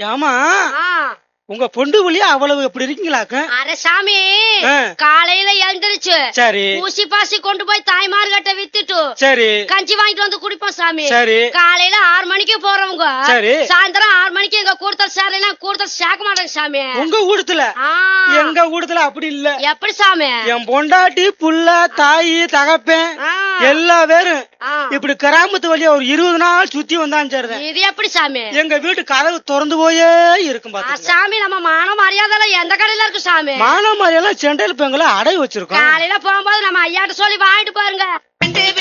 ஏமா ஆ. உங்க பொண்டு வழியா அவ்வளவு எப்படி இருக்கீங்களாக்க அட சாமி ஆ. காலையில எழுந்திருச்சு சரி ஊசி பாசி கொண்டு போய் தாய்மார்கிட்ட வித்துட்டு சரி கஞ்சி வாங்கிட்டு வந்து குடிப்போம் சாமி சரி காலையில ஆறு மணிக்கு போறவங்க சரி. சாயந்தரம் ஆறு மணிக்கு எங்க கூடுதல் சேரலாம் கூடுதல் சேர்க்க மாட்டாங்க சாமி உங்க ஊடத்துல ஆ. எங்க ஊடத்துல அப்படி இல்ல எப்படி சாமி என் பொண்டாட்டி புள்ள தாயி தகப்பேன் ஆ. எல்லா பேரும் ஆ. இப்படி கிராமத்து வழியா ஒரு இருபது நாள் சுத்தி வந்தான் சரிதான் இது எப்படி சாமி எங்க வீட்டு கதவு திறந்து போயே இருக்கும் ஆ, பாத்துங்க சாமி நம்ம மான மரியாதை எந்த கடையில இருக்கு சாமி மானாமாரி எல்லாம் செண்டையில் பெங்களை அடை வச்சிருக்கோம் காலையில போகும்போது நம்ம ஐயாட்ட சொல்லி வாங்கிட்டு பாருங்க